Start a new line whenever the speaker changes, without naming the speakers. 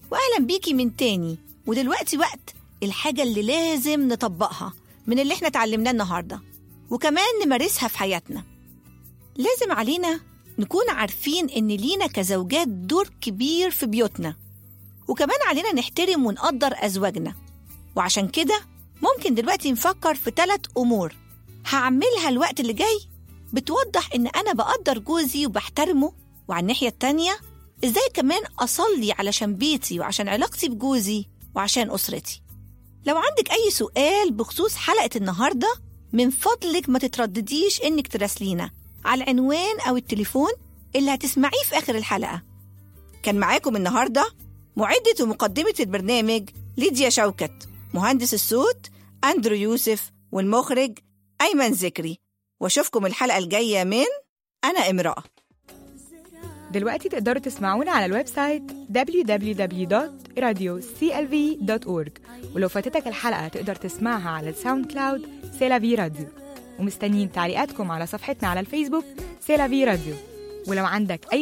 وأهلا بيكي من تاني ودلوقتي وقت الحاجة اللي لازم نطبقها من اللي احنا اتعلمناه النهاردة وكمان نمارسها في حياتنا لازم علينا نكون عارفين إن لينا كزوجات دور كبير في بيوتنا وكمان علينا نحترم ونقدر أزواجنا وعشان كده ممكن دلوقتي نفكر في ثلاث أمور هعملها الوقت اللي جاي بتوضح إن أنا بقدر جوزي وبحترمه وعلى الناحية التانية إزاي كمان أصلي علشان بيتي وعشان علاقتي بجوزي وعشان أسرتي لو عندك أي سؤال بخصوص حلقة النهاردة من فضلك ما تتردديش إنك تراسلينا على العنوان أو التليفون اللي هتسمعيه في آخر الحلقة كان معاكم النهاردة معدة ومقدمة البرنامج ليديا شوكت مهندس الصوت أندرو يوسف والمخرج أيمن ذكري واشوفكم الحلقة الجاية من أنا امرأة
دلوقتي تقدروا تسمعونا على الويب سايت www.radioclv.org ولو فاتتك الحلقة تقدر تسمعها على الساوند كلاود سيلافي راديو ومستنيين تعليقاتكم على صفحتنا على الفيسبوك سيلافي راديو ولو عندك أي